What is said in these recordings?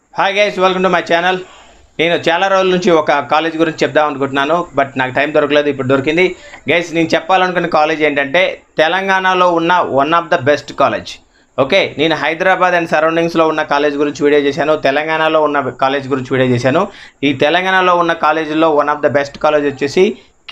hi guys welcome to my channel నేను చాలా రోజుల నుంచి ఒక కాలేజ్ గురించి చెప్దాం అనుకుంటున్నాను బట్ నాకు టైం దొరకలేదు ఇప్పుడు దొరికింది గైస్ నేను చెప్పాలనుకున్న కాలేజ్ ఏంటంటే తెలంగాణలో ఉన్న one of the best college okay నేను హైదరాబాద్ అండ్ సరౌండింగ్స్లో ఉన్న కాలేజ్ గురించి వీడియో చేశాను తెలంగాణలో ఉన్న కాలేజ్ గురించి వీడియో చేశాను ఈ తెలంగాణలో ఉన్న కాలేజీలో one of the best college వచ్చేసి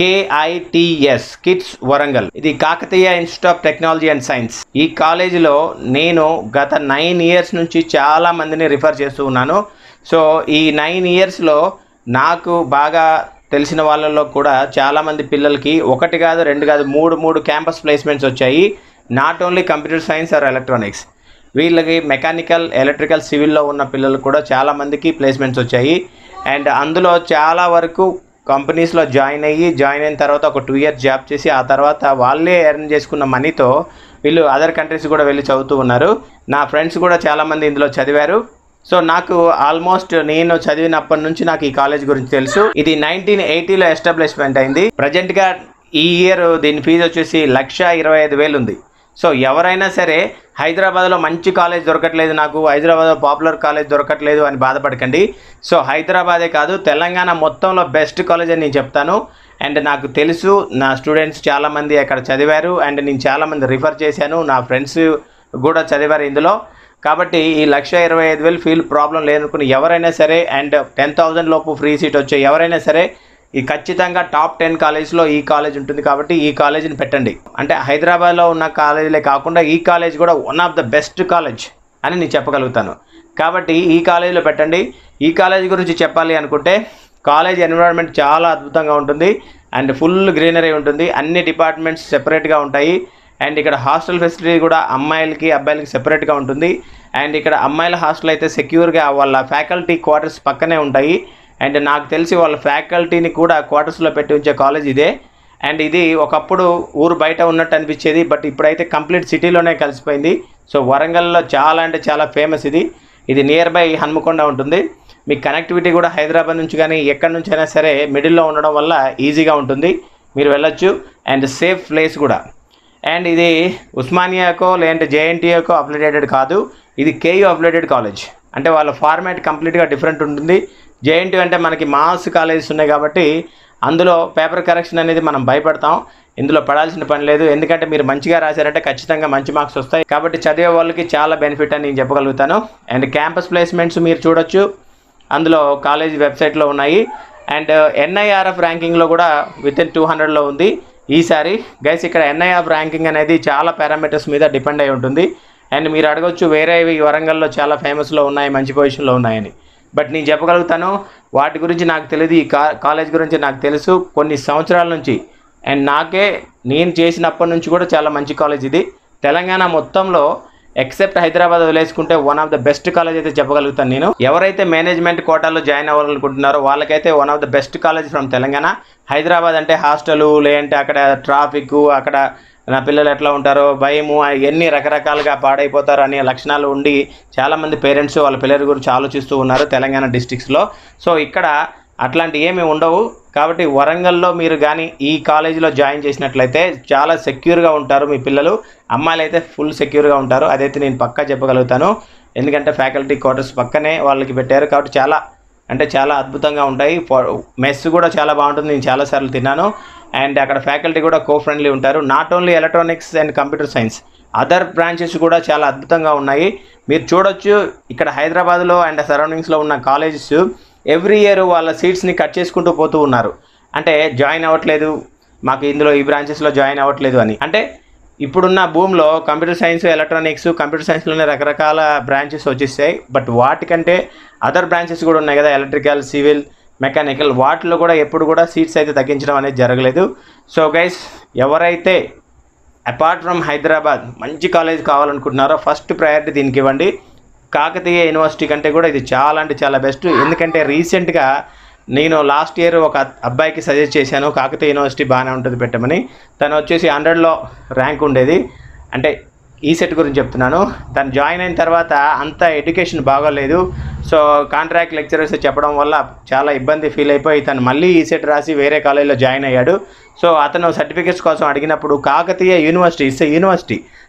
కేఐటిఎస్ కిడ్స్ వరంగల్ ఇది Kakatiya Institute of Technology and Science ఈ కాలేజీలో నేను గత నైన్ ఇయర్స్ నుంచి చాలా మందిని రిఫర్ చేస్తూ ఉన్నాను సో ఈ నైన్ ఇయర్స్లో నాకు బాగా తెలిసిన వాళ్ళలో కూడా చాలామంది పిల్లలకి ఒకటి కాదు రెండు కాదు మూడు మూడు క్యాంపస్ ప్లేస్మెంట్స్ వచ్చాయి not only computer science or electronics వీళ్ళకి మెకానికల్ ఎలక్ట్రికల్ సివిల్లో ఉన్న పిల్లలు కూడా చాలామందికి ప్లేస్మెంట్స్ వచ్చాయి అండ్ అందులో చాలా వరకు కంపెనీస్లో జాయిన్ అయ్యి జాయిన్ అయిన తర్వాత ఒక టూ ఇయర్స్ జాబ్ చేసి ఆ తర్వాత వాళ్ళే ఎర్న్ చేసుకున్న మనీతో వీళ్ళు అదర్ కంట్రీస్ కూడా వెళ్ళి చదువుతూ ఉన్నారు నా ఫ్రెండ్స్ కూడా చాలామంది ఇందులో చదివారు సో నాకు ఆల్మోస్ట్ నేను చదివినప్పటి నుంచి నాకు ఈ కాలేజ్ గురించి తెలుసు ఇది నైన్టీన్ ఎయిటీలో ఎస్టాబ్లిష్మెంట్ అయింది ప్రజెంట్గా ఈ ఇయర్ దీని ఫీజు వచ్చేసి లక్ష ఇరవై ఐదు వేలు ఉంది సో ఎవరైనా సరే హైదరాబాద్లో మంచి కాలేజ్ దొరకట్లేదు నాకు హైదరాబాద్లో పాపులర్ కాలేజ్ దొరకట్లేదు అని బాధపడకండి సో హైదరాబాదే కాదు తెలంగాణ మొత్తంలో బెస్ట్ కాలేజ్ అని నేను చెప్తాను అండ్ నాకు తెలుసు నా స్టూడెంట్స్ చాలామంది అక్కడ చదివారు అండ్ నేను చాలామంది రిఫర్ చేశాను నా ఫ్రెండ్స్ కూడా చదివారు ఇందులో కాబట్టి ఈ లక్ష ఇరవై ఐదు వేలు ఫీల్ ప్రాబ్లం లేదనుకుని ఎవరైనా సరే అండ్ టెన్ థౌజండ్ లోపు ఫ్రీ సీట్ వచ్చే ఎవరైనా సరే ఈ ఖచ్చితంగా టాప్ టెన్ కాలేజ్లో ఈ కాలేజ్ ఉంటుంది కాబట్టి ఈ కాలేజీని పెట్టండి అంటే హైదరాబాద్లో ఉన్న కాలేజీలే కాకుండా ఈ కాలేజ్ కూడా one of the best college అని నేను చెప్పగలుగుతాను కాబట్టి ఈ కాలేజీలో పెట్టండి ఈ కాలేజ్ గురించి చెప్పాలి అనుకుంటే కాలేజ్ ఎన్విరాన్మెంట్ చాలా అద్భుతంగా ఉంటుంది అండ్ ఫుల్ గ్రీనరీ ఉంటుంది అన్ని డిపార్ట్మెంట్స్ సెపరేట్గా ఉంటాయి అండ్ ఇక్కడ హాస్టల్ ఫెసిలిటీ కూడా అమ్మాయిలకి అబ్బాయిలకి సెపరేట్గా ఉంటుంది అండ్ ఇక్కడ అమ్మాయిల హాస్టల్ అయితే సెక్యూర్గా వాళ్ళ ఫ్యాకల్టీ క్వార్టర్స్ పక్కనే ఉంటాయి అండ్ నాకు తెలిసి వాళ్ళ ఫ్యాకల్టీని కూడా క్వార్టర్స్లో పెట్టి ఉంచే కాలేజ్ ఇదే అండ్ ఇది ఒకప్పుడు ఊరు బయట ఉన్నట్టు అనిపించేది బట్ ఇప్పుడైతే కంప్లీట్ సిటీలోనే కలిసిపోయింది సో వరంగల్లో చాలా అంటే చాలా ఫేమస్ ఇది ఇది నియర్ బై హన్మకొండ ఉంటుంది మీ కనెక్టివిటీ కూడా హైదరాబాద్ నుంచి కానీ ఎక్కడి నుంచి అయినా సరే మిడిల్లో ఉండడం వల్ల ఈజీగా ఉంటుంది మీరు వెళ్ళొచ్చు అండ్ సేఫ్ ప్లేస్ కూడా అండ్ ఇది ఉస్మానియాకో లేదంటే జేఎన్టీఏకో అప్లిటేటెడ్ కాదు ఇది కేయూ అప్లిటెడ్ కాలేజ్ అంటే వాళ్ళ ఫార్మాట్ కంప్లీట్గా డిఫరెంట్ ఉంటుంది జేఎన్టీ అంటే మనకి మాస్ కాలేజెస్ ఉన్నాయి కాబట్టి అందులో పేపర్ కరెక్షన్ అనేది మనం భయపడతాం ఇందులో పడాల్సిన పని లేదు ఎందుకంటే మీరు మంచిగా రాశారంటే ఖచ్చితంగా మంచి మార్క్స్ వస్తాయి కాబట్టి చదివే వాళ్ళకి చాలా బెనిఫిట్ అని నేను చెప్పగలుగుతాను అండ్ క్యాంపస్ ప్లేస్మెంట్స్ మీరు చూడొచ్చు అందులో కాలేజ్ వెబ్సైట్లో ఉన్నాయి అండ్ ఎన్ఐఆర్ఎఫ్ ర్యాంకింగ్లో కూడా విత్ ఇన్ టూ హండ్రెడ్లో ఉంది ఈసారి గైస్ ఇక్కడ ఎన్ఐఆర్ఎఫ్ ర్యాంకింగ్ అనేది చాలా పారామీటర్స్ మీద డిపెండ్ అయి ఉంటుంది అండ్ మీరు అడగొచ్చు వేరే వరంగల్లో చాలా ఫేమస్లో ఉన్నాయి మంచి పొజిషన్లో ఉన్నాయని బట్ నేను చెప్పగలుగుతాను వాటి గురించి నాకు తెలియదు ఈ కా కాలేజ్ గురించి నాకు తెలుసు కొన్ని సంవత్సరాల నుంచి అండ్ నాకే నేను చేసినప్పటి నుంచి కూడా చాలా మంచి కాలేజ్ ఇది తెలంగాణ మొత్తంలో ఎక్సెప్ట్ హైదరాబాద్ వదిలేసుకుంటే one of the best college అయితే చెప్పగలుగుతాను నేను ఎవరైతే మేనేజ్మెంట్ కోటాలో జాయిన్ అవ్వాలనుకుంటున్నారో వాళ్ళకైతే one of the best college from Telangana Hyderabad అంటే హాస్టల్ లేదంటే అక్కడ ట్రాఫిక్ అక్కడ నా పిల్లలు ఎట్లా ఉంటారో భయము ఎన్ని రకరకాలుగా పాడైపోతారు అనే లక్షణాలు ఉండి చాలామంది పేరెంట్స్ వాళ్ళ పిల్లల గురించి ఆలోచిస్తూ ఉన్నారు తెలంగాణ డిస్ట్రిక్ట్స్లో సో ఇక్కడ అట్లాంటి ఏమి ఉండవు కాబట్టి వరంగల్లో మీరు కానీ ఈ కాలేజీలో జాయిన్ చేసినట్లయితే చాలా సెక్యూర్గా ఉంటారు మీ పిల్లలు అమ్మాయిలు అయితే ఫుల్ సెక్యూర్గా ఉంటారు అదైతే నేను పక్కా చెప్పగలుగుతాను ఎందుకంటే ఫ్యాకల్టీ క్వార్టర్స్ పక్కనే వాళ్ళకి పెట్టారు కాబట్టి చాలా అంటే చాలా అద్భుతంగా ఉంటాయి మెస్ కూడా చాలా బాగుంటుంది నేను చాలాసార్లు తిన్నాను అండ్ అక్కడ ఫ్యాకల్టీ కూడా కో ఫ్రెండ్లీ ఉంటారు not only electronics and computer science other branches కూడా చాలా అద్భుతంగా ఉన్నాయి మీరు చూడొచ్చు ఇక్కడ హైదరాబాద్లో అండ్ సరౌండింగ్స్లో ఉన్న కాలేజెస్ ఎవ్రీ ఇయర్ వాళ్ళ సీట్స్ని కట్ చేసుకుంటూ పోతూ ఉన్నారు అంటే జాయిన్ అవ్వట్లేదు మాకు ఇందులో ఈ బ్రాంచెస్లో జాయిన్ అవ్వట్లేదు అని అంటే ఇప్పుడున్న భూమిలో కంప్యూటర్ సైన్స్ ఎలక్ట్రానిక్స్ కంప్యూటర్ సైన్స్లోనే రకరకాల బ్రాంచెస్ వచ్చేసాయి బట్ వాటికంటే అదర్ బ్రాంచెస్ కూడా ఉన్నాయి కదా ఎలక్ట్రికల్ సివిల్ మెకానికల్ వాటిలో కూడా ఎప్పుడు కూడా సీట్స్ అయితే తగ్గించడం అనేది జరగలేదు సో గైస్ ఎవరైతే అపార్ట్ ఫ్రమ్ హైదరాబాద్ మంచి కాలేజ్ కావాలనుకుంటున్నారో ఫస్ట్ ప్రయారిటీ దీనికి ఇవ్వండి కాకతీయ యూనివర్సిటీ కంటే కూడా ఇది చాలా అంటే చాలా బెస్ట్ ఎందుకంటే రీసెంట్గా నేను లాస్ట్ ఇయర్ ఒక అబ్బాయికి సజెస్ట్ చేశాను కాకతీయ యూనివర్సిటీ బాగానే ఉంటుంది పెట్టమని తను వచ్చేసి హండ్రెడ్లో ర్యాంక్ ఉండేది అంటే ఈ సెట్ గురించి చెప్తున్నాను తను జాయిన్ అయిన తర్వాత అంత ఎడ్యుకేషన్ బాగోలేదు సో కాంట్రాక్ట్ లెక్చరర్స్ చెప్పడం వల్ల చాలా ఇబ్బంది ఫీల్ అయిపోయి తను మళ్ళీ ఈ సెట్ రాసి వేరే కాలేజీలో జాయిన్ అయ్యాడు సో అతను సర్టిఫికేట్స్ కోసం అడిగినప్పుడు Kakatiya university is university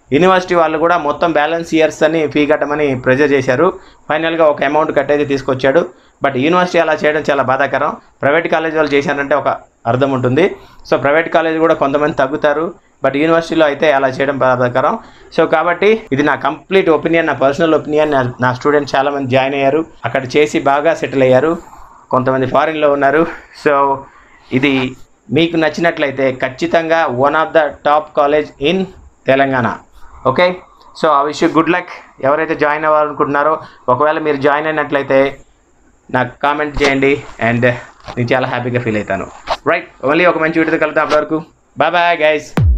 university వాళ్ళు కూడా మొత్తం బ్యాలెన్స్ ఇయర్స్ అని ఫీ కట్టమని ప్రెజర్ చేశారు ఫైనల్గా ఒక అమౌంట్ కట్టేది తీసుకొచ్చాడు బట్ యూనివర్సిటీ అలా చేయడం చాలా బాధాకరం ప్రైవేట్ కాలేజ్ వాళ్ళు చేశారంటే ఒక అర్థం ఉంటుంది సో ప్రైవేట్ కాలేజ్ కూడా కొంతమంది తగ్గుతారు బట్ యూనివర్సిటీలో అయితే అలా చేయడం బాధాకరం సో కాబట్టి ఇది నా కంప్లీట్ ఒపీనియన్ నా పర్సనల్ ఒపీనియన్ నా నా స్టూడెంట్స్ చాలామంది జాయిన్ అయ్యారు అక్కడ చేసి బాగా సెటిల్ అయ్యారు కొంతమంది ఫారిన్లో ఉన్నారు సో ఇది మీకు నచ్చినట్లయితే ఖచ్చితంగా one of the top college in Telangana okay so ఆ విషయం గుడ్ లక్ ఎవరైతే జాయిన్ అవ్వాలనుకుంటున్నారో ఒకవేళ మీరు జాయిన్ అయినట్లయితే నాకు కామెంట్ చేయండి అండ్ నేను చాలా హ్యాపీగా ఫీల్ అవుతాను రైట్ ఓన్లీ ఒక మంచి వీడియోతో కలుద్దాం అప్పటివరకు బాయ్ బాయ్ గైస్